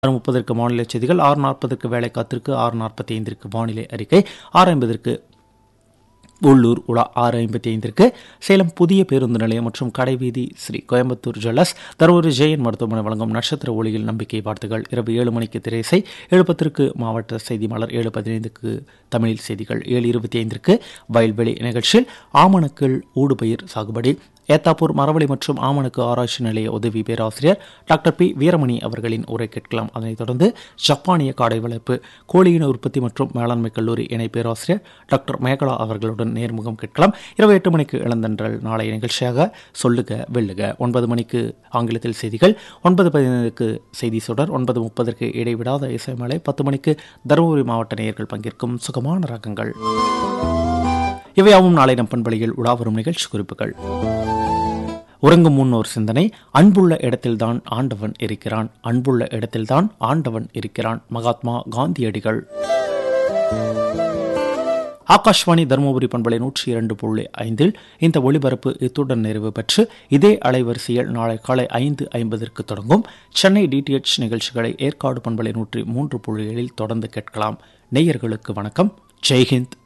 ஆறு முப்பதற்கு மாநில செய்திகள் ஆறு நாற்பதற்கு வேலை காத்திருக்கு ஆறு நாற்பத்தி ஐந்திற்கு வானிலை அறிக்கை ஆறு ஐம்பதற்கு உள்ளூர் உலா ஆறு ஐம்பத்தி ஐந்திற்கு சேலம் புதிய பேருந்து நிலையம் மற்றும் கடைவீதி ஸ்ரீ கோயம்புத்தூர் ஜுவல்லர்ஸ் தருமபுரி ஜெயன் மருத்துவமனை வழங்கும் நட்சத்திர ஒளியில் நம்பிக்கை வார்த்தைகள் இரவு ஏழு மணிக்கு திரைசை ஏழு பத்திற்கு மாவட்ட செய்தி மலர் ஏழு பதினைந்துக்கு தமிழில் செய்திகள் ஏழு இருபத்தி ஐந்திற்கு வயல்வெளி நிகழ்ச்சியில் ஆமணக்கில் ஊடுபயிர் சாகுபடி ஏத்தாப்பூர் மரவழி மற்றும் ஆமணக்கு ஆராய்ச்சி நிலைய உதவி பேராசிரியர் டாக்டர் பி வீரமணி அவர்களின் உரை கேட்கலாம் அதனைத் தொடர்ந்து ஜப்பானிய காடை வளர்ப்பு கோழியின உற்பத்தி மற்றும் மேலாண்மை கல்லூரி இணை பேராசிரியர் டாக்டர் மேகலா அவர்களுடன் நேர்முகம் கேட்கலாம் இரவு எட்டு மணிக்கு இளந்தன்றல் நாளைய நிகழ்ச்சியாக சொல்லுக வெல்லுக ஒன்பது மணிக்கு ஆங்கிலத்தில் செய்திகள் ஒன்பது பதினைந்துக்கு செய்தி சுடர் ஒன்பது முப்பதற்கு இடைவிடாத இசைமலை பத்து மணிக்கு தருமபுரி மாவட்ட நேயர்கள் பங்கேற்கும் சுகமான ரகங்கள் இவையாவும் நாளை நம் பண்பலையில் உலாவரும் நிகழ்ச்சி குறிப்புகள் உறங்கும் முன்னோர் சிந்தனை அன்புள்ள இடத்தில்தான் ஆண்டவன் இருக்கிறான் அன்புள்ள இடத்தில்தான் ஆண்டவன் இருக்கிறான் மகாத்மா காந்தியடிகள் ஆகாஷ்வாணி தருமபுரி பண்பலை நூற்றி இரண்டு புள்ளி ஐந்தில் இந்த ஒளிபரப்பு இத்துடன் நிறைவு பெற்று இதே அலைவரிசையில் நாளை காலை ஐந்து ஐம்பதற்கு தொடங்கும் சென்னை டிடிஎச் நிகழ்ச்சிகளை ஏற்காடு பண்பலை நூற்றி மூன்று புள்ளி ஏழில் தொடர்ந்து கேட்கலாம் நேயர்களுக்கு வணக்கம் ஜெய்ஹிந்த்